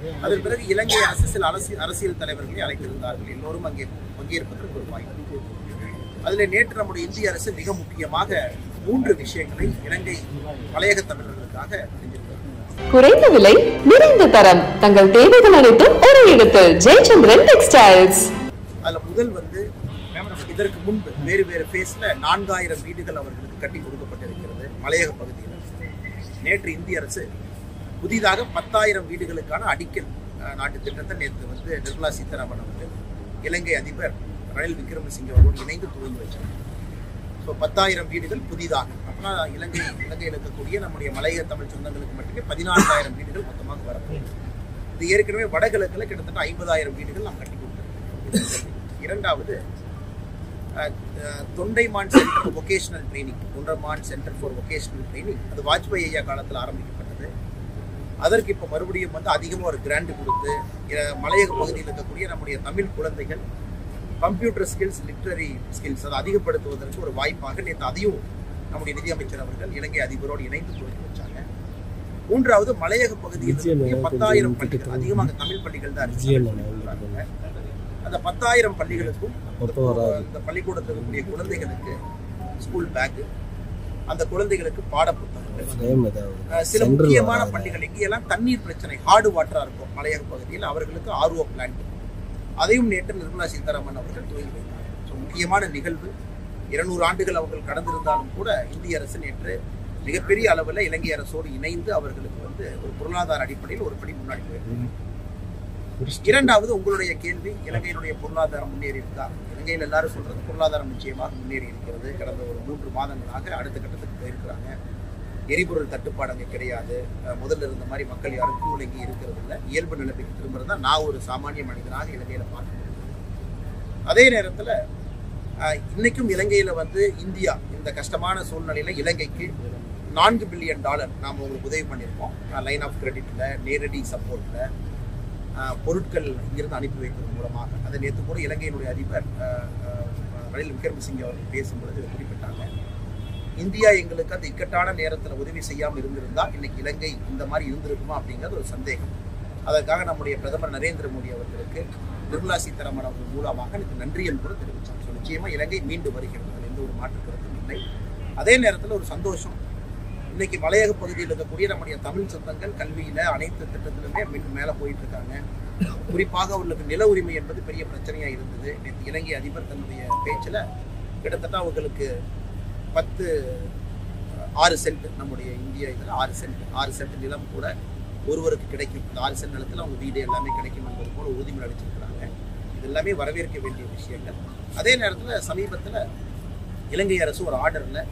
அதன் பிறகு இலங்கை அரசு சில அரசியல் அரசியல் தலைவர்களை அழைத்திருந்தார்கள் எல்லோரும் அங்கே பங்கேற்பதற்கு ஒரு வாய்ப்பு அதில் நேற்று நம்முடைய இந்திய அரசு மிக முக்கியமாக மூன்று விஷயங்களை இலங்கை மலையக தமிழர்களுக்காக செஞ்சிருக்கிறது குறைந்த விலை நிறைந்த தரம் தங்கள் தேவைகள் அனைத்தும் ஒரே இடத்தில் ஜெயச்சந்திரன் டெக்ஸ்டைல்ஸ் அதுல முதல் வந்து இதற்கு முன்பு வேறு வேறு ஃபேஸ்ல நான்காயிரம் வீடுகள் அவர்களுக்கு கட்டி கொடுக்கப்பட்டிருக்கிறது மலையக பகுதியில் நேற்று இந்திய அரசு புதிதாக பத்தாயிரம் வீடுகளுக்கான அடிக்கல் அஹ், நாட்டு திட்டத்தை நேற்று வந்து நிர்மலா சீதாராமன் அவர்கள் இலங்கை அதிபர் ரணில் விக்ரமசிங்கே அவரோடு இணைந்து துவங்கி வச்சார் ஸோ பத்தாயிரம் வீடுகள் புதிதாக அப்படின்னா இலங்கை இலங்கையில் இருக்கக்கூடிய நம்முடைய மலையக தமிழ் சொந்தங்களுக்கு மட்டுமே பதினான்காயிரம் வீடுகள் மொத்தமாக வரப்போகுது இது ஏற்கனவே வடகிழக்கில் கிட்டத்தட்ட ஐம்பதாயிரம் வீடுகள் நாம் கட்டி கொடுத்துருக்கோம் இரண்டாவது அஹ், அஹ், Thondaman centre vocational training Thondaman centre for vocational training அது வாஜ்பாய் ஐயா காலத்தில் ஆரம்பிக்கப்பட்டது அதற்கு இப்போ மறுபடியும் வந்து அதிகமாக ஒரு கிராண்ட் கொடுத்து அஹ், மலையக பகுதியில் இருக்கக்கூடிய நம்முடைய தமிழ் குழந்தைகள் கம்ப்யூட்டர் ஸ்கில்ஸ் லிட்ரரி ஸ்கில்ஸ் அதை அதிகப்படுத்துவதற்கு ஒரு வாய்ப்பாக நேற்று அதையும் நம்முடைய நிதியமைச்சர் அவர்கள் இலங்கை அதிபரோடு இணைந்து துவக்கி வச்சாங்க மூன்றாவது மலையக பகுதியில் இருக்கக்கூடிய பத்தாயிரம் பள்ளிகள் அதிகமாக தமிழ் பள்ளிகள் தான் இருக்கு அந்த பத்தாயிரம் பள்ளிகளுக்கும் அந்த பள்ளிக்கூடத்தில் இருக்கக்கூடிய குழந்தைகளுக்கு ஸ்கூல் பேக் அந்த குழந்தைகளுக்கு பாட புத்தகங்கள் அஹ் சில முக்கியமான பள்ளிகள் எங்கெல்லாம் தண்ணீர் பிரச்சனை ஹார்டு வாட்டரா இருக்கும் மலையக பகுதியில் அவர்களுக்கு ஆர்ஓ பிளான்ட் அதையும் நேற்று நிர்மலா சீதாராமன் அவர்கள் துவங்கி வைத்தார் ஸோ முக்கியமான நிகழ்வு இருநூறு ஆண்டுகள் அவர்கள் கடந்திருந்தாலும் கூட இந்திய அரசு நேற்று மிகப்பெரிய அளவில் இலங்கை அரசோடு இணைந்து அவர்களுக்கு வந்து ஒரு பொருளாதார அடிப்படையில் ஒரு படி முன்னாடி போயிருக்காங்க இரண்டாவது உங்களுடைய கேள்வி இலங்கையினுடைய பொருளாதாரம் முன்னேறி இருக்கா இலங்கையில் எல்லாரும் சொல்றது பொருளாதாரம் நிச்சயமாக முன்னேறி இருக்கிறது கடந்த ஒரு மூன்று மாதங்களாக அடுத்த கட்டத்துக்கு போயிருக்கிறாங்க எரிபொருள் தட்டுப்பாடு அங்கே கிடையாது அஹ் முதல்ல இருந்த மாதிரி மக்கள் யாரும் கியூல எங்கேயும் இருக்கிறது இல்லை இயல்பு நிலைமைக்கு திரும்புறதா நான் ஒரு சாமானிய மனிதனாக இலங்கையில பார்க்க முடியும் அதே நேரத்தில் இன்னைக்கும் இலங்கையில வந்து இந்தியா இந்த கஷ்டமான சூழ்நிலையில இலங்கைக்கு நான்கு பில்லியன் டாலர் நாம் உங்களுக்கு உதவி பண்ணியிருக்கோம் லைன் ஆஃப் கிரெடிட்ல நேரடி சப்போர்ட்ல ஆஹ் பொருட்கள் இங்கிருந்து அனுப்பி வைப்பதன் மூலமாக அதை நேற்று கூட இலங்கையினுடைய அதிபர் ஆஹ் ஆஹ் ரணில் விக்ரமசிங்கே அவர்கள் பேசும்பொழுது இதை குறிப்பிட்டாங்க இந்தியா எங்களுக்கு அந்த இக்கட்டான நேரத்தில் உதவி செய்யாமல் இருந்திருந்தா இன்னைக்கு இலங்கை இந்த மாதிரி இருந்திருக்குமா அப்படிங்கிறது ஒரு சந்தேகம் அதற்காக நம்முடைய பிரதமர் நரேந்திர மோடி அவர்களுக்கு நிர்மலா சீதாராமன் அவர்கள் மூலமாக எனக்கு நன்றி என்று கூட தெரிவித்தார் ஸோ நிச்சயமா இலங்கை மீண்டு வருகிறது அதில் எந்த ஒரு மாற்று கருத்தும் இல்லை அதே நேரத்தில் ஒரு சந்தோஷம் இன்னைக்கு மலையக பகுதியில் இருக்கக்கூடிய நம்முடைய தமிழ் சொந்தங்கள் கல்வியில அனைத்து திட்டத்திலுமே மீண்டும் மேலே போயிட்டு இருக்காங்க குறிப்பாக அவர்களுக்கு நில உரிமை என்பது பெரிய பிரச்சனையா இருந்தது நேற்று இலங்கை அதிபர் தன்னுடைய பேச்சுல கிட்டத்தட்ட அவங்களுக்கு பத்து ஆறு சென்ட் நம்முடைய இந்திய இதில் ஆறு சென்ட் ஆறு சென்ட் நிலம் கூட ஒருவருக்கு கிடைக்கும் இந்த ஆறு சென்ட் நிலத்தில் அவங்க வீடு எல்லாமே கிடைக்கும் என்பது போல உறுதிமொழி அளிச்சிருக்கிறாங்க இது எல்லாமே வரவேற்க வேண்டிய விஷயங்கள் அதே நேரத்தில் சமீபத்தில் இலங்கை அரசு ஒரு ஆர்டரில்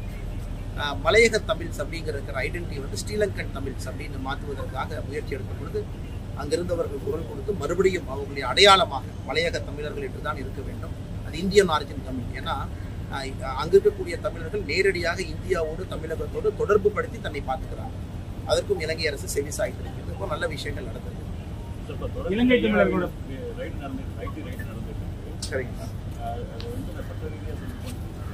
மலையக தமிழ்ஸ் அப்படிங்கிற இருக்கிற ஐடென்டிட்டி வந்து ஸ்ரீலங்கன் தமிழ்ஸ் அப்படின்னு மாற்றுவதற்காக முயற்சி எடுக்கும் பொழுது அங்கிருந்தவர்கள் குரல் கொடுத்து மறுபடியும் அவர்களுடைய அடையாளமாக மலையக தமிழர்கள் என்று தான் இருக்க வேண்டும் அது இந்தியன் ஆரிஜின் தமிழ் ஏன்னா ஆஹ் அங்கு இருக்கக்கூடிய தமிழர்கள் நேரடியாக இந்தியாவோடு தமிழகத்தோடு தொடர்பு படுத்தி தன்னை பார்த்துக்கிறாங்க அதற்கும் இலங்கை அரசு செவி சாய்த்திருக்கிறது இப்போ நல்ல விஷயங்கள் நடந்தது இலங்கை தமிழர்களோட ரைடு நடந்து ஐடி ரைடு நடந்துருக்கு சரிங்களா அது வந்து நான் சட்ட ரீதியாக சொல்லி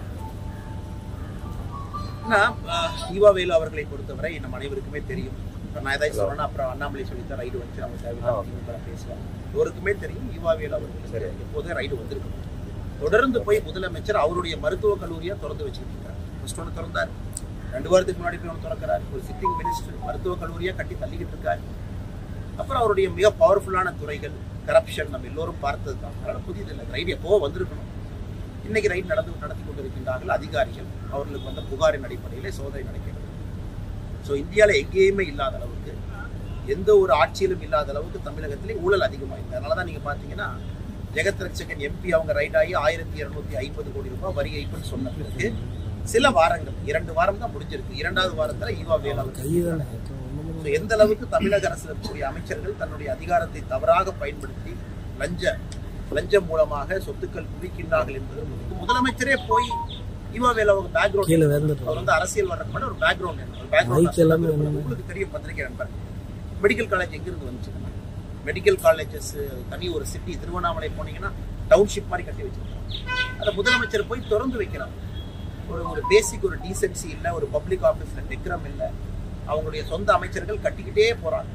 ஏன்னா ஆஹ், ஈவா வேலு அவர்களை பொறுத்தவரை நம்ம அனைவருக்குமே தெரியும் இப்ப நான் ஏதாவது சொல்லணும் அப்புறம் அண்ணாமலை சொல்லித்தான் ரைடு வந்து நம்ம தேவையில்லாம பேசுவாங்க எல்லோருக்குமே தெரியும் ஈவா வேலு அவர்களுக்கு எப்போதும் ரைடு வந்திருக்கும் தொடர்ந்து போய் முதலமைச்சர் அவருடைய மருத்துவக் கல்லூரியா திறந்து வச்சுட்டு இருக்காரு ஃபர்ஸ்ட் ஒன்று திறந்தார் ரெண்டு வாரத்துக்கு முன்னாடி போய் ஒன்று திறக்கிறார் ஒரு சிட்டிங் மினிஸ்டர் மருத்துவக் கல்லூரியா கட்டி தள்ளிக்கிட்டு இருக்காரு அப்புறம் அவருடைய மிக பவர்ஃபுல்லான துறைகள் கரப்ஷன் நம்ம எல்லோரும் பார்த்தது தான் அதனால புதியதில்லை ரைடு எப்போ வந்திருக்கணும் இன்னைக்கு ரைட் நடந்து நடத்தி கொண்டிருக்கின்றார்கள் அதிகாரிகள் அவர்களுக்கு வந்த புகாரின் அடிப்படையிலே சோதனை நடக்கிறது ஸோ இந்தியாவில் எங்கேயுமே இல்லாத அளவுக்கு எந்த ஒரு ஆட்சியிலும் இல்லாத அளவுக்கு தமிழகத்திலே ஊழல் அதிகமாயிருக்கு அதனால தான் நீங்கள் பார்த்தீங்கன்னா ஜெகத் ரட்சகன் எம்பி அவங்க ரைட் ஆகி ஆயிரத்தி இருநூத்தி ஐம்பது கோடி ரூபாய் வரி ஏய்ப்புன்னு சொன்ன பிறகு சில வாரங்கள் இரண்டு வாரம் தான் முடிஞ்சிருக்கு இரண்டாவது வாரத்துல ஈவா வேலா So, எந்த அளவுக்கு தமிழக அரசில் இருக்கக்கூடிய அமைச்சர்கள் தன்னுடைய அதிகாரத்தை தவறாக பயன்படுத்தி லஞ்ச லஞ்சம் மூலமாக சொத்துக்கள் குவிக்கின்றார்கள் என்பது முக்கியம். முதலமைச்சரே போய் ஈவா வேலாவுக்கு பேக்ரவுண்ட் கீழே விழுந்துட்டு அவர் வந்து அரசியல் வர்றதுக்கு முன்னாடி ஒரு பேக்ரவுண்ட் ஒரு Mic எல்லாமே பேக்ரவுண்ட் உங்களுக்கு தெரியும் பத்திரிகை நண்பர் மெடிக்கல் காலேஜ் எங்கிருந்து வந்துச்சு மெடிக்கல் காலேஜஸ் தனி ஒரு சிட்டி திருவண்ணாமலை போனீங்கன்னா டவுன்ஷிப் மாதிரி கட்டி வச்சிருக்காங்க அதை முதலமைச்சர் போய் திறந்து வைக்கிறார் ஒரு ஒரு பேசிக் ஒரு டீசென்சி இல்லை ஒரு பப்ளிக் ஆஃபீஸில் டெக்ரம் இல்லை அவங்களுடைய சொந்த அமைச்சர்கள் கட்டிக்கிட்டே போறாங்க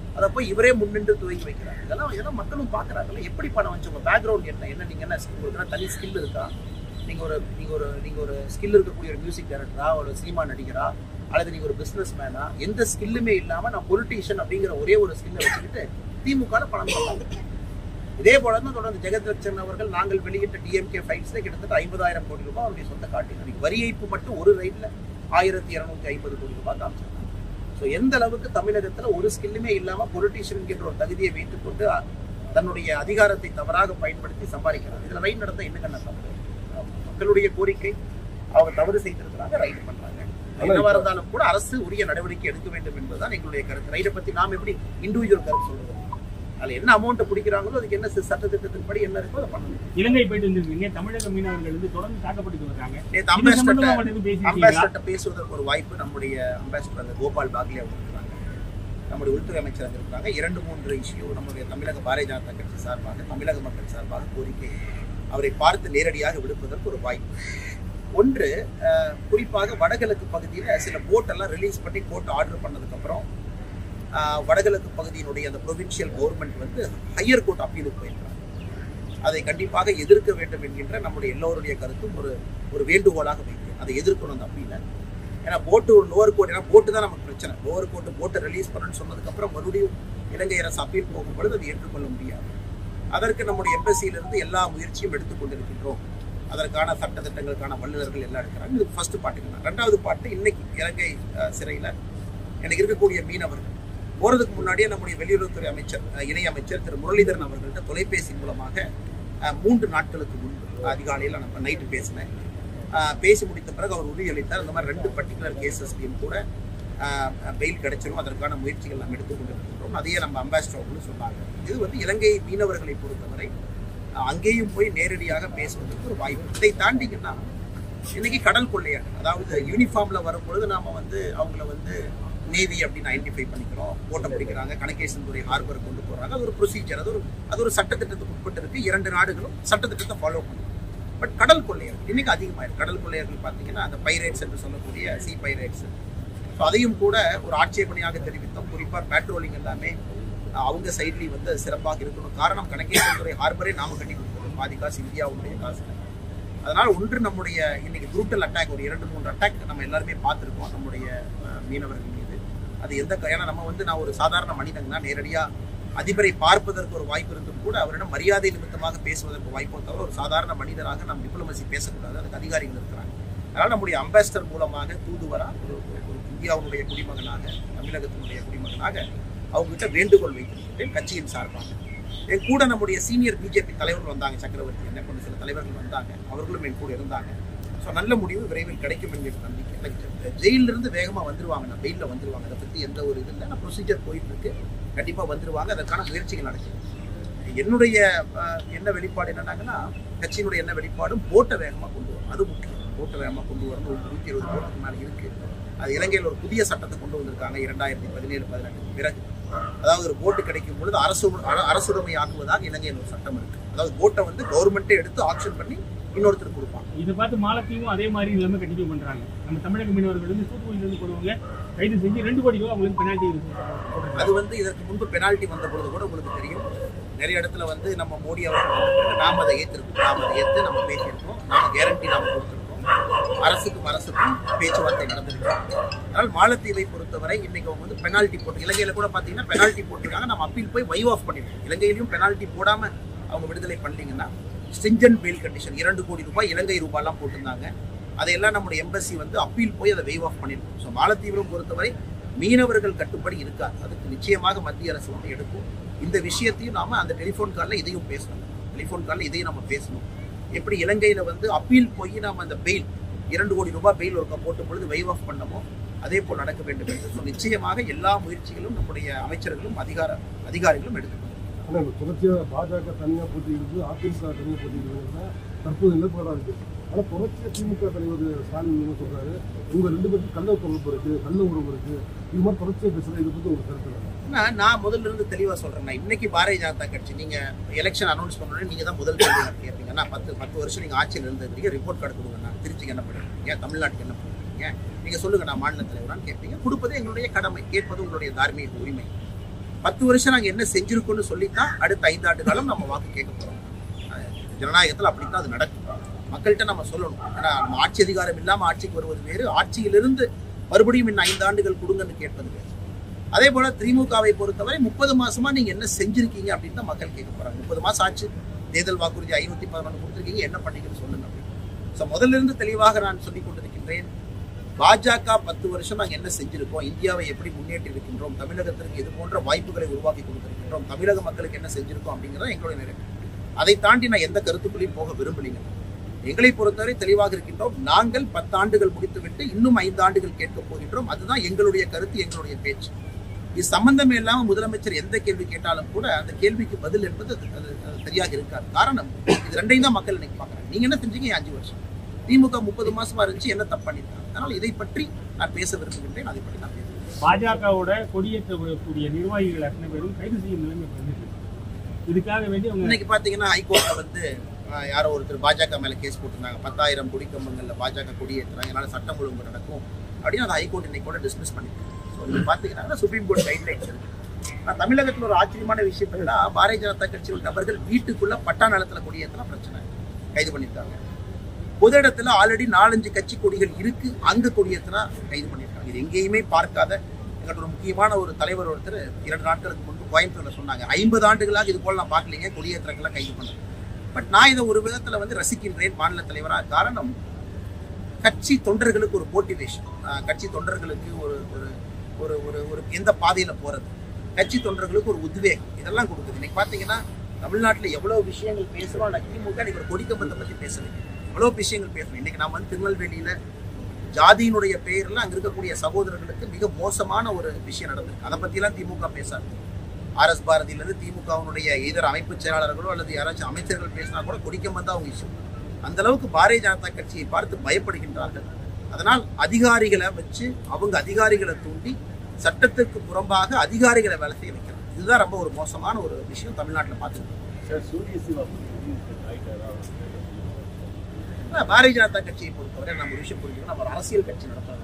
அதை போய் இவரே முன்னின்று துவங்கி வைக்கிறார் இதெல்லாம் இதெல்லாம் மக்களும் பார்க்குறாங்கல்ல எப்படி பணம் வந்து உங்க பேக்ரவுண்ட் என்ன என்ன நீங்க என்ன உங்களுக்கு என்ன தனி ஸ்கில் இருக்கா நீங்க ஒரு நீங்க ஒரு நீங்க ஒரு ஸ்கில் இருக்கக்கூடிய ஒரு மியூசிக் டைரக்டரா ஒரு சினிமா நடிகரா அல்லது நீங்க ஒரு பிசினஸ் மேனா எந்த ஸ்கில்லுமே இல்லாம நான் பொலிட்டீஷியன் அப்படிங்கிற ஒரே ஒரு ஸ்கில்லை வச்சுக்கிட்டு திமுக பணம் பண்ணாங்க இதே போல தான் தொடர்ந்து ஜெகத் லட்சன் அவர்கள் நாங்கள் வெளியிட்ட டிஎம்கே ஃபைல்ஸ்ல கிட்டத்தட்ட ஐம்பதாயிரம் கோடி ரூபாய் அவருடைய சொந்த காட்டினார் வரி ஏய்ப்பு மட்டும் ஒரு ரைட்ல ஆயிரத்தி இருநூத்தி ஐம்பது கோடி ரூபாய் காமிச்சிருக்காங்க ஸோ எந்த அளவுக்கு தமிழகத்துல ஒரு ஸ்கில்லுமே இல்லாம பொலிட்டீஷியன் என்கின்ற ஒரு தகுதியை வைத்துக்கொண்டு அ- தன்னுடைய அதிகாரத்தை தவறாக பயன்படுத்தி சம்பாதிக்கிறார் இதுல ரைட் நடத்த என்னங்க தப்பு மக்களுடைய கோரிக்கை அவங்க தவறு செய்திருக்கிறாங்க ரைடு பண்றாங்க என்னவா இருந்தாலும் கூட அரசு உரிய நடவடிக்கை எடுக்க வேண்டும் என்பதுதான் எங்களுடைய கருத்து ரைடை பத்தி நாம் எப்படி இண்டிவிஜுவல் கருத்து சொல்றது அதுல என்ன அமௌண்ட் பிடிக்கிறாங்களோ அதுக்கு என்ன சட்ட திட்டத்தின்படி என்ன இருக்கோ அதை பண்ணணும் இலங்கை போயிட்டு வந்திருக்கீங்க தமிழக மீனவர்கள் வந்து தொடர்ந்து தாக்கப்பட்டு வர்றாங்க நேற்று இது அம்பாசிடர் சம்பந்தமா அவங்கள்ட்ட எதுவும் பேசியிருக்கீங்களா அம்பாசிடர்கிட்ட பேசுவதற்கு ஒரு வாய்ப்பு நம்முடைய அம்பாசிடர் அந்த கோபால் பாக்லே அவங்க இருக்கிறாங்க நம்முடைய உள்துறை அமைச்சர் அங்க இருக்கிறாங்க இரண்டு மூன்று இஷ்யூ நம்முடைய தமிழக பாரதிய ஜனதா கட்சி சார்பாக தமிழக மக்கள் சார்பாக கோரிக்கை அவரை பார்த்து நேரடியாக விடுப்பதற்கு ஒரு வாய்ப்பு ஒன்று அஹ், குறிப்பாக வடகிழக்கு பகுதியில் சில போட்டெல்லாம் ரிலீஸ் பண்ணி கோர்ட் ஆர்டர் பண்ணதுக்கப்புறம் ஆஹ், வடகிழக்கு பகுதியினுடைய அந்த ப்ரொவின்ஷியல் கவர்மெண்ட் வந்து ஹையர் கோர்ட் அப்பீலுக்கு போயிருக்காங்க அதை கண்டிப்பாக எதிர்க்க வேண்டும் என்கின்ற நம்முடைய எல்லோருடைய கருத்தும் ஒரு ஒரு வேண்டுகோளாக வைக்கும் அதை எதிர்க்கணும் அந்த அப்பீல ஏன்னா போட்டு லோவர் கோர்ட் ஏன்னா போட்டு தான் நமக்கு பிரச்சனை லோவர் கோர்ட்டு போட்டை ரிலீஸ் பண்ணணும்னு சொன்னதுக்கப்புறம் மறுபடியும் இலங்கை அரசு அப்பீல் போகும்பொழுது அதை ஏற்றுக்கொள்ள முடியாது அதற்கு நம்முடைய எம்பசியிலிருந்து எல்லா முயற்சியும் எடுத்துக்கொண்டிருக்கின்றோம் அதற்கான சட்ட திட்டங்களுக்கான வல்லுநர்கள் எல்லாம் இருக்கிறாங்க இது ஃபர்ஸ்ட் பாட்டுக்கு ரெண்டாவது பாட்டு இன்னைக்கு இலங்கை அஹ், சிறையில எனக்கு இருக்கக்கூடிய மீனவர்கள் போறதுக்கு முன்னாடியே நம்முடைய வெளியுறவுத்துறை அமைச்சர் அஹ், இணை அமைச்சர் திரு முரளிதரன் அவர்கள்ட்ட தொலைபேசி மூலமாக அஹ், மூன்று நாட்களுக்கு முன்பு அதிகாலையில் நம்ம நைட்டு பேசினேன் அஹ், பேசி முடித்த பிறகு அவர் உறுதியளித்தார் இந்த மாதிரி ரெண்டு பர்டிகுலர் கேசஸ்லையும் கூட பெயில் கிடைச்சிரும் அதற்கான முயற்சிகள் நாம் எடுத்துக்கொண்டிருக்கின்றோம் அதையே நம்ம அம்பாசிடர் அவர்களும் சொன்னாங்க இது வந்து இலங்கை மீனவர்களை பொறுத்தவரை அஹ், அங்கேயும் போய் நேரடியாக பேசுவதற்கு ஒரு வாய்ப்பு இதை தாண்டிங்கன்னா இன்னைக்கு கடல் கொள்ளையர்கள் அதாவது யூனிஃபார்ம்ல வரும்பொழுது நாம வந்து அவங்கள வந்து நேவி அப்படின்னு ஐடென்டிஃபை பண்ணிக்கிறோம் ஓட்ட பிடிக்கிறாங்க கணக்கேசன் துறை ஹார்பர் கொண்டு போறாங்க அது ஒரு ப்ரொசீஜர் அது ஒரு அது ஒரு சட்டத்திட்டத்துக்கு உட்பட்டு இருக்கு இரண்டு நாடுகளும் சட்டத்திட்டத்தை ஃபாலோ பண்ணும் பட் கடல் கொள்ளையர்கள் இன்னைக்கு அதிகமாயிருக்கு கடல் கொள்ளையர்கள் பார்த்தீங்கன்னா அந்த பைரேட்ஸ் என்று சொல்லக்கூடிய சி பைரேட்ஸ் ஸோ அதையும் கூட ஒரு ஆட்சேபனையாக தெரிவித்தோம் குறிப்பாக பேட்ரோலிங் எல்லாமே அஹ், அவங்க சைட்லேயும் வந்து அது சிறப்பாக இருக்கணும் காரணம் கணக்கேசன் துறை ஹார்பரே நாம கட்டி கொடுத்தோம் பாதி காசு இந்தியாவுடைய காசு அதனால ஒன்று நம்முடைய இன்னைக்கு புரூட்டல் அட்டாக் ஒரு இரண்டு மூன்று அட்டாக் நம்ம எல்லாருமே பார்த்துருக்கோம் நம்முடைய அஹ், மீனவர்கள் மீது அது எந்த க- ஏன்னா நம்ம வந்து நான் ஒரு சாதாரண மனிதன் தான் நேரடியா அதிபரை பார்ப்பதற்கு ஒரு வாய்ப்பு இருந்தும் கூட அவரிடம் மரியாதை நிமித்தமாக பேசுவதற்கு வாய்ப்போ தவிர ஒரு சாதாரண மனிதராக நாம் டிப்ளமசி பேசக்கூடாது அதுக்கு அதிகாரிகள் இருக்கிறாங்க அதனால நம்முடைய அம்பாசிடர் மூலமாக தூதுவரா ஒரு ஒரு- ஒரு இந்தியாவுடைய குடிமகனாக தமிழகத்தினுடைய குடிமகனாக அவங்ககிட்ட வேண்டுகோள் வைத்திருக்கிறேன் கட்சியின் சார்பாக என் கூட நம்முடைய சீனியர் பிஜேபி தலைவர்கள் வந்தாங்க சக்கரவர்த்தி என்ன கொண்டு சில தலைவர்கள் வந்தாங்க அவர்களும் என் கூட இருந்தாங்க ஸோ நல்ல முடிவு விரைவில் கிடைக்கும் என்கிற நம்பிக்கை எனக்கு ஜெயிலில் இருந்து வேகமாக வந்துருவாங்க நான் பெயிலில் வந்துருவாங்க அதை பற்றி எந்த ஒரு இது இல்லை நான் ப்ரொசீஜர் போயிட்டு இருக்கு கண்டிப்பாக வந்துருவாங்க அதற்கான முயற்சிகள் நடக்குது என்னுடைய அஹ், என்ன வெளிப்பாடு என்னன்னாங்கன்னா கட்சியினுடைய என்ன வெளிப்பாடும் போட்டை வேகமாக கொண்டு வரணும் அது முக்கியம் போட்டை வேகமாக கொண்டு வரணும் ஒரு நூற்றி இருபது போட்டுக்கு மேலே இருக்கு அது இலங்கையில் ஒரு புதிய சட்டத்தை கொண்டு வந்திருக்காங்க இரண்டாயிரத்தி பதினேழு பதினெட்டுக்கு பிறகு அதாவது ஒரு போட்டு கிடைக்கும் பொழுது அரசு அர- அரசுடைமை ஆக்குவதாக இலங்கையில் ஒரு சட்டம் இருக்கு அதாவது போட்டை வந்து கவர்மெண்ட்டே எடுத்து ஆப்ஷன் பண்ணி இன்னொருத்தர் கொடுப்பாங்க இதை பார்த்து மாலத்தீவும் அதே மாதிரி எல்லாமே கண்டினியூ பண்றாங்க நம்ம தமிழக மீனவர்கள் வந்து தூத்துக்குடியில இருந்து போடுவாங்க கைது செஞ்சு ரெண்டு கோடி ரூபாய் அவங்களுக்கு பெனால்ட்டி இருக்கு அது வந்து இதற்கு முன்பு பெனால்ட்டி வந்த பொழுது கூட உங்களுக்கு தெரியும் நிறைய இடத்துல வந்து நம்ம மோடி அவர்கள் வந்த பிறகு நாம் அதை ஏற்றிருக்கோம் நாம் அதை ஏற்று நம்ம பேசியிருக்கோம் நாம கேரண்டி நாம் கொடுத்துருக்கோம் அரசுக்கும் அரசுக்கும் பேச்சுவார்த்தை நடந்திருக்கோம் அதனால் மாலத்தீவை பொறுத்தவரை இன்னைக்கு அவங்க வந்து பெனால்ட்டி போட்டு இலங்கையில கூட பார்த்தீங்கன்னா பெனால்ட்டி போட்டிருக்காங்க நம்ம அப்பீல் போய் வைவ் ஆஃப் பண்ணிருக்கோம் இலங்கையிலையும் பெனால்ட்டி போடாம அவங்க விடுதலை பண்ணீங்கன்னா ஸ்டிஞ்சன் பெயில் கண்டிஷன் இரண்டு கோடி ரூபாய் இலங்கை ரூபாய்லாம் போட்டிருந்தாங்க அதையெல்லாம் நம்முடைய எம்பசி வந்து அப்பீல் போய் அதை வெய்வ் ஆஃப் பண்ணிருக்கோம் ஸோ மாலத்தீவிலும் பொறுத்தவரை மீனவர்கள் கட்டுப்படி இருக்காது அதுக்கு நிச்சயமாக மத்திய அரசு வந்து எடுக்கும் இந்த விஷயத்தையும் நாம அந்த டெலிஃபோன் காலில் இதையும் பேசணும் டெலிஃபோன் காலில் இதையும் நம்ம பேசணும் எப்படி இலங்கையில வந்து அப்பீல் போய் நாம அந்த பெயில் இரண்டு கோடி ரூபாய் பெயில் ஒருக்கா போட்ட பொழுது வெய்வ் ஆஃப் பண்ணமோ அதே போல் நடக்க வேண்டும் என்று ஸோ நிச்சயமாக எல்லா முயற்சிகளும் நம்முடைய அமைச்சர்களும் அதிகார அதிகாரிகளும் எடுத்துக்கணும் ஆனால் இப்போ தொடர்ச்சியாக பாஜக தனியாக போட்டியிடுது அதிமுக தனியாக போட்டியிடுறது தற்போது நிலப்பாடாக இருக்குது ஆனால் தொடர்ச்சியாக திமுக தலைவர் ஸ்டாலின் என்ன சொல்றாரு உங்கள் ரெண்டு பேருக்கு கள்ள தொடர்பு இருக்குது கள்ள உறவு இருக்குது இது மாதிரி தொடர்ச்சியாக பேசுகிற இதை பற்றி ஒரு கருத்து இல்லை. ஆனா, நான் முதல்ல இருந்து தெளிவா சொல்றேன் நான் இன்னைக்கு பாரதிய ஜனதா கட்சி நீங்க எலெக்ஷன் அனௌன்ஸ் பண்ணோட நீங்க தான் முதல் கேள்வி எனக்கு கேட்பீங்க நான் பத்து பத்து வருஷம் நீங்க ஆட்சியில் இருந்ததுக்கு ரிப்போர்ட் கார்டு கொடுங்க நான் திருச்சிக்கு என்ன பண்ணிருக்கீங்க தமிழ்நாட்டுக்கு என்ன பண்ணிருக்கீங்க நீங்க சொல்லுங்க நான் மாநில தலைவரான்னு கேட்பீங்க கொடுப்பது எங்களுடைய கடமை கேட்பது உங்களுடைய தார்மீக உரிமை பத்து வருஷம் நாங்க என்ன செஞ்சிருக்கோம்னு சொல்லித்தான் அடுத்த ஐந்தாண்டு காலம் நம்ம வாக்கு கேட்க போறோம் அஹ் ஜனநாயகத்துல அப்படித்தான் அது நடக்கும் மக்கள்கிட்ட நம்ம சொல்லணும் ஏன்னா நம்ம ஆட்சி அதிகாரம் இல்லாம ஆட்சிக்கு வருவது வேறு ஆட்சியிலிருந்து மறுபடியும் இன்னும் ஐந்து ஆண்டுகள் கொடுங்கன்னு கேட்பது வேறு அதே போல திமுகவை பொறுத்தவரை முப்பது மாசமா நீங்க என்ன செஞ்சிருக்கீங்க அப்படின்னு தான் மக்கள் கேட்க போறாங்க முப்பது மாசம் ஆச்சு தேர்தல் வாக்குறுதி ஐநூத்தி பதினொன்று கொடுத்துருக்கீங்க என்ன பண்ணீங்கன்னு சொல்லுங்க அப்படின்னு ஸோ முதல்ல இருந்து தெளிவாக நான் சொல்லிக் கொண்டிருக்கின்றேன் பாஜக பத்து வருஷம் நாங்கள் என்ன செஞ்சிருக்கோம் இந்தியாவை எப்படி முன்னேற்றி இருக்கின்றோம் தமிழகத்திற்கு இது போன்ற வாய்ப்புகளை உருவாக்கி கொடுத்திருக்கின்றோம் தமிழக மக்களுக்கு என்ன செஞ்சிருக்கோம் அப்படிங்கிறது எங்களுடைய நிறைவு அதை தாண்டி நான் எந்த கருத்துக்குள்ளேயும் போக விரும்பலைங்க எங்களை பொறுத்தவரை தெளிவாக இருக்கின்றோம் நாங்கள் பத்தாண்டுகள் முடித்துவிட்டு இன்னும் ஐந்து ஆண்டுகள் கேட்கப் போகின்றோம் அதுதான் எங்களுடைய கருத்து எங்களுடைய பேச்சு இது சம்பந்தமே இல்லாம முதலமைச்சர் எந்த கேள்வி கேட்டாலும் கூட அந்த கேள்விக்கு பதில் என்பது அது- அது அது சரியாக இருக்காது காரணம் இது ரெண்டையும் தான் மக்கள் இன்னைக்கு பார்க்கறாங்க நீங்க என்ன செஞ்சீங்க அஞ்சு வருஷம் திமுக முப்பது மாசமா இருந்துச்சு என்ன தப்பு பண்ணிருக்காங்க அதனால இதை பற்றி நான் பேச விரும்புகின்றேன் அதை பற்றி நான் பேசுகிறேன் பாஜகவோட கொடியேற்றக்கூடிய நிர்வாகிகள் அத்தனை பேரும் கைது செய்யும் நிலைமை இப்ப வந்துட்டு இருக்கு. இதுக்காக வேண்டி அவங்க இன்னைக்கு பாத்தீங்கன்னா ஹைகோர்ட்ல வந்து ஆஹ், யாரோ ஒருத்தர் பாஜக மேல கேஸ் போட்டிருந்தாங்க பத்தாயிரம் கொடிக்கம்பங்கள்ல பாஜக கொடியேற்றுறாங்க அதனால சட்டம் ஒழுங்கு நடக்கும் அப்படின்னு அந்த ஹைகோர்ட் இன்னைக்கு கூட டிஸ்மிஸ் பண்ணிருக்காங்க ஸோ நீங்க பாத்தீங்கன்னா சுப்ரீம் கோர்ட் கைட்லைன்ஸ் இருக்கு ஆனா, தமிழகத்துல ஒரு ஆச்சரியமான விஷயம் என்னன்னா பாரதிய ஜனதா கட்சியில் நபர்கள் வீட்டுக்குள்ள பட்டா நிலத்துல கொடியேற்றலாம் பிரச்சனை கைது பண்ணிருக்காங்க பொது இடத்துல ஆல்ரெடி நாலஞ்சு கட்சி கொடிகள் இருக்கு அங்க கொடியேற்றினா கைது பண்ணிருக்காங்க இது எங்கேயுமே பார்க்காத எங்கள்ட்ட ஒரு முக்கியமான ஒரு தலைவர் ஒருத்தர் இரண்டு நாட்களுக்கு முன்பு கோயம்புத்தூர்ல சொன்னாங்க ஐம்பது ஆண்டுகளாக இது போல நான் பார்க்கலீங்க கொடியேற்றங்கள்லாம் கைது பண்ணேன் பட் நான் இதை ஒரு விதத்துல வந்து ரசிக்கின்றேன் மாநில தலைவரா காரணம் கட்சி தொண்டர்களுக்கு ஒரு மோட்டிவேஷன் கட்சி தொண்டர்களுக்கு ஒரு ஒரு ஒரு ஒரு ஒரு எந்த பாதையில போறது கட்சி தொண்டர்களுக்கு ஒரு உத்வேகம் இதெல்லாம் கொடுக்குது இன்னைக்கு பாத்தீங்கன்னா தமிழ்நாட்டுல எவ்வளவு விஷயங்கள் பேசுறோம் ஆனா திமுக இன்னைக்கு ஒரு கொடிக்கம்பத்தை பத்தி பேசல எவ்வளவு விஷயங்கள் பேசணும் இன்னைக்கு நான் வந்து திருநெல்வேலியில ஜாதியினுடைய பெயர்ல அங்க இருக்கக்கூடிய சகோதரர்களுக்கு மிக மோசமான ஒரு விஷயம் நடந்திருக்கு அதை பத்திலாம் திமுக பேசாது ஆர் எஸ் பாரதியிலிருந்து திமுகவினுடைய இதர அமைப்பு செயலாளர்களோ அல்லது யாராச்சும் அமைச்சர்கள் பேசினா கூட கொடிக்கம்பம் தான் அவங்க இஷ்யூ அந்த அளவுக்கு பாரதிய ஜனதா கட்சியை பார்த்து பயப்படுகின்றார்கள் அதனால் அதிகாரிகளை வச்சு அவங்க அதிகாரிகளை தூண்டி சட்டத்திற்கு புறம்பாக அதிகாரிகளை வேலை செய்ய வைக்கிறாங்க இதுதான் ரொம்ப ஒரு மோசமான ஒரு விஷயம் தமிழ்நாட்டில் பார்த்துருக்கோம் சார் சூரிய சிவா ரைட் ஆனா, பாரதிய ஜனதா கட்சியை பொறுத்தவரை நம்ம ஒரு விஷயம் புரிஞ்சுக்கணும் நம்ம ஒரு அரசியல் கட்சி நடத்துறோம்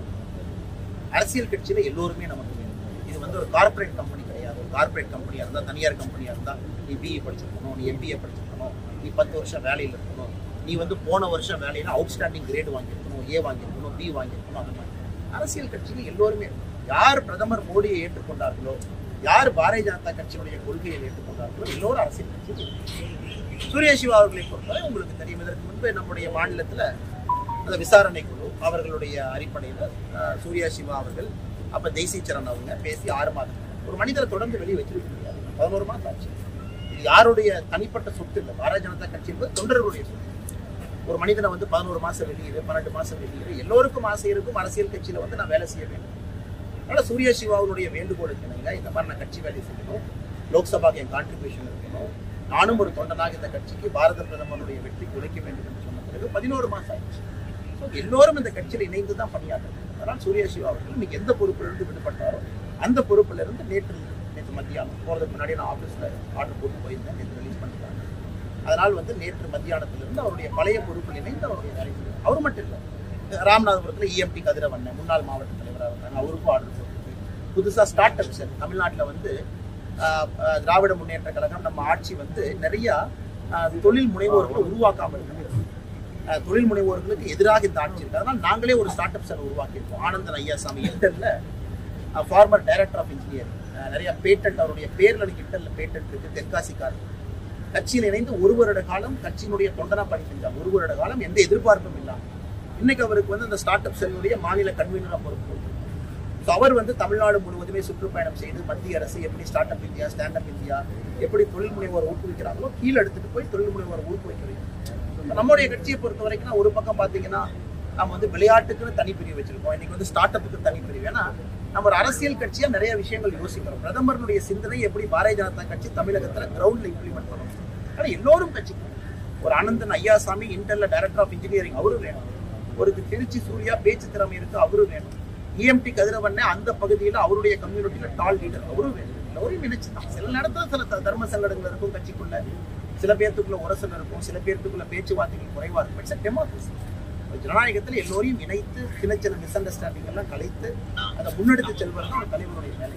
அரசியல் கட்சியில எல்லோருமே நமக்கு வேணும் இது வந்து ஒரு கார்ப்பரேட் கம்பெனி கிடையாது ஒரு கார்ப்பரேட் கம்பெனியா இருந்தா தனியார் கம்பெனியா இருந்தா நீ பிஇ படிச்சிருக்கணும் நீ எம்பிஏ படிச்சிருக்கணும் நீ பத்து வருஷம் வேலையில இருக்கணும் நீ வந்து போன வருஷம் வேலையில அவுட்ஸ்டாண்டிங் கிரேடு வாங்கியிருக்கணும் ஏ வாங்கியிருக்கணும் பி வாங்கியிருக்கணும் அந்த மாதிரி அரசியல் கட்சியில எல்லோருமே இருக்கணும். யார் பிரதமர் மோடியை ஏற்றுக்கொண்டார்களோ யார் பாரதிய ஜனதா கட்சியினுடைய கொள்கையை ஏற்றுக்கொண்டார்களோ எல்லோரும் அரசியல் கட்சியில் இருக்கணும். சூரிய சிவா அவர்களை பொறுத்தவரை உங்களுக்கு தெரியும் இதற்கு முன்பு நம்முடைய மாநிலத்துல அந்த விசாரணை குழு அவர்களுடைய அடிப்படையில் அஹ், சூர்யா சிவா அவர்கள் அப்ப தேசி சரண் அவங்க பேசி ஆறு மாதம் ஒரு மனிதரை தொடர்ந்து வெளியே வச்சிருக்க முடியாது பதினோரு மாதம் ஆச்சு இது யாருடைய தனிப்பட்ட சொத்து இல்லை பாரதிய ஜனதா கட்சி என்பது தொண்டர்களுடைய சொத்து ஒரு மனிதனை வந்து பதினோரு மாசம் வெளியிரு பன்னெண்டு மாசம் வெளியிரு எல்லோருக்கும் ஆசை இருக்கும் அரசியல் கட்சியில வந்து நான் வேலை செய்ய வேண்டும் அதனால சூர்யா சிவாவுடைய வேண்டுகோளுக்கு இணங்க இந்த மாதிரி நான் கட்சி வேலை செய்யணும் லோக்சபாக்கு என் கான்ட்ரிபியூஷன் இருக்கணும் நானும் ஒரு தொண்டனாக இந்த கட்சிக்கு பாரத பிரதமருடைய வெற்றிக்கு உழைக்க வேண்டும் என்று சொன்ன பிறகு பதினோரு மாசம் ஆயிடுச்சு ஸோ எல்லோரும் இந்த கட்சியில் இணைந்து தான் பணியாற்றணும் அதனால் சூர்யா சிவா அவர்கள் இன்னைக்கு எந்த பொறுப்பிலிருந்து விடுபட்டாரோ அந்த பொறுப்புல இருந்து நேற்று நேற்று மத்தியானம் போறதுக்கு முன்னாடி நான் ஆஃபீஸில் ஆர்டர் போட்டு போயிருந்தேன் நேற்று ரிலீஸ் பண்ணிட்டாங்க அதனால் வந்து நேற்று மத்தியானத்திலிருந்து அவருடைய பழைய பொறுப்பில் இணைந்து அவருடைய வேலை செய்வார் அவர் மட்டும் இல்லை ராமநாதபுரத்தில் இஎம்டி கதிரவண்ணன் முன்னாள் மாவட்ட தலைவராக இருந்தாங்க அவருக்கும் ஆர்டர் போட்டு புதுசாக ஸ்டார்ட் அப்ஸ் தமிழ்நாட்டில் வந்து ஆஹ், ஆஹ், திராவிட முன்னேற்ற கழகம் நம்ம ஆட்சி வந்து நிறைய ஆஹ், தொழில் முனைவோர்களை உருவாக்காமல் இருக்கிறது ஆஹ், தொழில் முனைவோர்களுக்கு எதிராக இந்த ஆட்சி இருக்கு அதனால் நாங்களே ஒரு ஸ்டார்ட் அப்ஸ் உருவாக்கியிருக்கோம் ஆனந்தன் ஐயாசாமி இன்டர்ல ஃபார்மர் டைரக்டர் ஆஃப் இன்ஜினியர் நிறைய பேட்டன்ட் அவருடைய பேர்ல நீங்க இன்டர்ல பேட்டன்ட் இருக்கு தெற்காசிக்காரர் கட்சியில் இணைந்து ஒரு வருட காலம் கட்சியினுடைய தொண்டனா பணி செஞ்சார் ஒரு வருட காலம் எந்த எதிர்பார்ப்பும் இல்லாம இன்னைக்கு அவருக்கு வந்து அந்த ஸ்டார்ட் அப் செல்லுடைய மாநில கன்வீனரா பொறுப்பு கொடுத்திருக்காங்க. So அவர் வந்து தமிழ்நாடு முழுவதுமே சுற்றுப்பயணம் செய்து மத்திய அரசு எப்படி start up India stand up India எப்படி தொழில் முனைவோர் ஊக்குவிக்கிறாங்களோ கீழே எடுத்துட்டு போய் தொழில் முனைவோர் ஊக்குவிக்க வைக்கணும் இப்ப நம்முடைய கட்சியை பொறுத்த வரைக்கும் ஒரு பக்கம் பாத்தீங்கன்னா நம்ம வந்து விளையாட்டுக்குன்னு தனிப்பிரிவு வச்சிருக்கோம் இன்னைக்கு வந்து ஸ்டார்ட் அப்புக்கு தனிப்பிரிவு ஏன்னா நம்ம ஒரு அரசியல் கட்சியா நிறைய விஷயங்கள் யோசிக்கிறோம் பிரதமருடைய சிந்தனை எப்படி பாரதிய ஜனதா கட்சி தமிழகத்துல கிரவுண்ட்ல இம்ப்ளிமெண்ட் பண்ணணும் ஆனா எல்லோரும் கட்சி ஒரு ஆனந்தன் ஐயாசாமி இன்டர்ல டைரக்டர் ஆஃப் இன்ஜினியரிங் அவரும் வேணும் ஒரு திருச்சி சூர்யா பேச்சு திறமை இருக்கு அவரும் வேணும் இஎம்டி கதிரவண்ண அந்த பகுதியில் அவருடைய கம்யூனிட்டியில டால் லீடர் அவரும் வேணும் எல்லோரையும் நினைச்சுதான் சில நேரத்துல சில த- தர்ம சங்கடங்கள் இருக்கும் கட்சிக்குள்ள சில பேர்த்துக்குள்ள உரசல் இருக்கும் சில பேர்த்துக்குள்ள பேச்சுவார்த்தைகள் குறைவா இருக்கும் இட்ஸ் டெமோக்ரஸி ஜனநாயகத்தில் எல்லோரையும் இணைத்து சின்ன சின்ன மிஸ் அண்டர்ஸ்டாண்டிங் எல்லாம் கலைத்து அதை முன்னெடுத்து செல்வது தான் ஒரு தலைவருடைய வேலை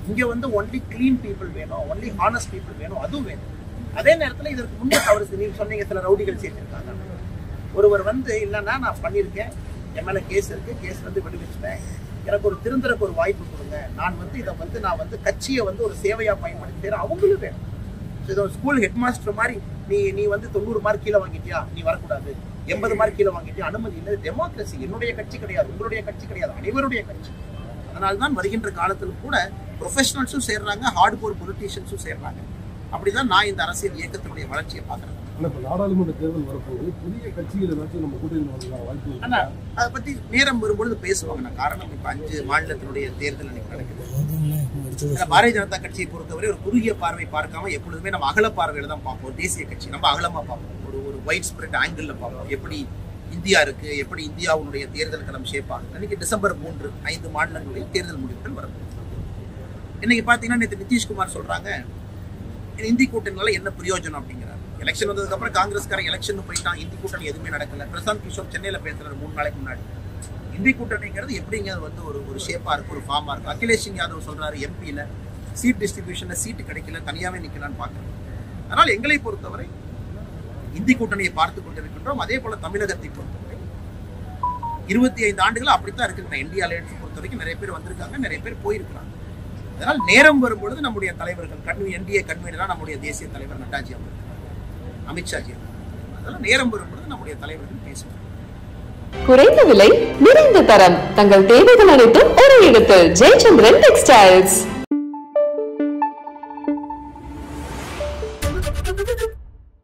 இங்க வந்து ஒன்லி க்ளீன் பீப்புள் வேணும் ஒன்லி ஹானஸ்ட் பீப்புள் வேணும் அதுவும் வேணும் அதே நேரத்துல இதற்கு முன்பு தவறு செஞ்சு- நீங்க சொன்னீங்க சில ரவுடிகள் சேர்த்திருக்காங்க ஒருவர் வந்து இல்லைன்னா நான் பண்ணியிருக்கேன் என் மேல கேஸ் இருக்கு கேஸ் வந்து விடுவிச்சிட்டேன் எனக்கு ஒரு திருந்தறக்கு ஒரு வாய்ப்பு கொடுங்க நான் வந்து இதை வந்து நான் வந்து கட்சியை வந்து ஒரு சேவையா பயன்படுத்துறேன் அவங்களும் வேணும் So, இது ஒரு ஸ்கூல் ஹெட் மாஸ்டர் மாதிரி நீ நீ வந்து தொண்ணூறு மார்க் கீழே வாங்கிட்டியா நீ வரக்கூடாது எண்பது மார்க் கீழே வாங்கிட்டியா அனுமதி இல்லை டெமோக்ரஸி என்னுடைய கட்சி கிடையாது உங்களுடைய கட்சி கிடையாது அனைவருடைய கட்சி அதனால தான் வருகின்ற காலத்தில் கூட ப்ரொஃபஷனல்ஸும் சேர்றாங்க ஹார்ட் கோர் பொலிட்டீஷியன்ஸும் சேர்றாங்க அப்படிதான் நான் இந்த அரசியல் இயக்கத்தினுடைய வளர்ச்சியை பார்க்குறேன் ஆனா இப்ப நாடாளுமன்ற தேர்தல் வரப்போகுது புதிய கட்சிகள் ஏதாச்சும் நம்ம கூட்டணி வரலாம் வாய்ப்பு ஆனா இருக்கா? அதை பத்தி நேரம் வரும்பொழுது பேசுவாங்க நான் காரணம் இப்ப அஞ்சு மாநிலத்தினுடைய தேர்தல் இன்னைக்கு நடக்குது ஏன்னா பாரதிய ஜனதா கட்சியை பொறுத்தவரை ஒரு குறுகிய பார்வை பார்க்காம எப்பொழுதுமே நம்ம அகல பார்வையில தான் பார்ப்போம் தேசிய கட்சி நம்ம அகலமா பார்ப்போம் ஒரு ஒரு ஒயிட் ஸ்ப்ரெட் ஆங்கிள் பார்ப்போம் எப்படி இந்தியா இருக்கு எப்படி இந்தியாவுடைய தேர்தல் களம் ஷேப் ஆகுது இன்னைக்கு டிசம்பர் மூன்று ஐந்து மாநிலங்களுடைய தேர்தல் முடிவுகள் வரப்போகுது இன்னைக்கு பாத்தீங்கன்னா நேற்று நிதிஷ்குமார் சொல்றாங்க இந்த இந்தி கூட்டணினால என்ன பிரயோஜனம் அப்படிங்கிறார் எலெக்ஷன் வந்ததுக்கு அப்புறம் காங்கிரஸ்காரன் எலெக்ஷன் போயிட்டான் இந்தி கூட்டணி எதுவுமே நடக்கல பிரசாந்த் கிஷோர் சென்னையில பேசுறாரு மூணு நாளைக்கு முன்னாடி இந்தி கூட்டணிங்கிறது எப்படிங்க அது வந்து ஒரு ஒரு ஷேப்பா இருக்கு ஒரு ஃபார்மா இருக்கு அகிலேஷ் சிங் யாதவ் சொல்றாரு எம்பியில சீட் டிஸ்ட்ரிபியூஷன்ல சீட்டு கிடைக்கல தனியாவே நிக்கலாம்னு பாக்குறேன் அதனால எங்களை பொறுத்தவரை இந்தி கூட்டணியை பார்த்து கொண்டிருக்கின்றோம் அதே போல தமிழகத்தை பொறுத்தவரை இருபத்தி ஐந்து ஆண்டுகள் அப்படித்தான் இருக்குங்க இந்தியா அலையன்ஸ் பொறுத்த வரைக்கும் நிறைய பேர் வந்திருக்காங்க நிறைய பேர் போயிருக்கிறாங்க அதனால் நேரம் வரும்பொழுது நம்முடைய தலைவர்கள் கன்வி என்டிஏ கன்வீனரா நம்முடைய தேசிய தலைவர் நட்டாஜி அவர் அமித்ஷாஜி அவர் அதெல்லாம் நேரம் வரும்பொழுது நம்முடைய தலைவர்கள் பேசுவாங்க குறைந்த விலை நிறைந்த தரம் தங்கள் தேவைகள் அனைத்தும் ஒரே இடத்தில் ஜெயச்சந்திரன் டெக்ஸ்டைல்ஸ்